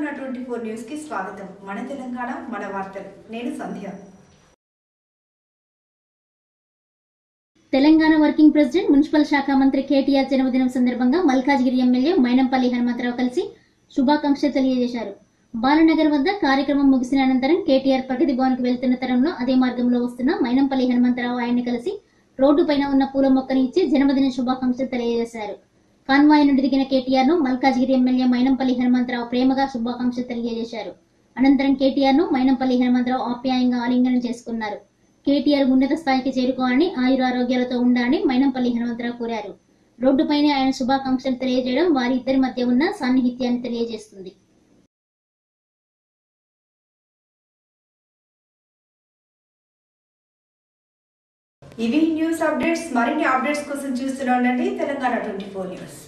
Telangana twenty four news కి స్వాగతం మన తెలంగాణ మన వార్తలు నేను Sandhya Telangana working president municipal శాఖ మంత్రి కేటీఆర్ జన్మదినం సందర్భంగా మల్కాజ్గిరి ఎమ్మెల్యే మైనంపల్లి హనుమంతరావు కలిసి శుభాకాంక్షలు తెలియజేశారు బాలనగర్ వద్ద కార్యక్రమం ముగిసిన అనంతరం కేటీఆర్ ప్రగతి భవన్కు వెళ్తున్న తరంలో అదే మార్గంలో వస్తున్న మైనంపల్లి హనుమంతరావు ఆయన్ని కలిసి రోడ్డు పైన ఉన్న పూల మొక్కని ఇచ్చి జన్మదిన శుభాకాంక్షలు తెలియజేశారు కాన్వాయ్ నుండి దిగిన కేటీఆర్ ను మల్కాజ్గిరి ఎమ్మెల్యే మైనంపల్లి హనుమంతరావు ప్రేమగా శుభాకాంక్షలు తెలియజేశారు అనంతరం కేటీఆర్ ను మైనంపల్లి హనుమంతరావు ఆప్యాయంగా ఆలింగనం చేసుకున్నారు కేటీఆర్ ఉన్నత స్థాయికి చేరుకోవాలని ఆయురారోగ్యాలతో ఉండాలని మైనంపల్లి హనుమంతరావు కోరారు రోడ్డుపైనే ఆయన శుభాకాంక్షలు తెలియజేయడం వారి ఇద్దరి మధ్య ఉన్న సాన్నిహిత్యాన్ని తెలియజేస్తుంది ఇవి న్యూస్ అప్డేట్స్ మరిన్ని అప్డేట్స్ కోసం చూస్తూనే ఉండండి తెలంగాణ ట్వంటీ ఫోర్ న్యూస్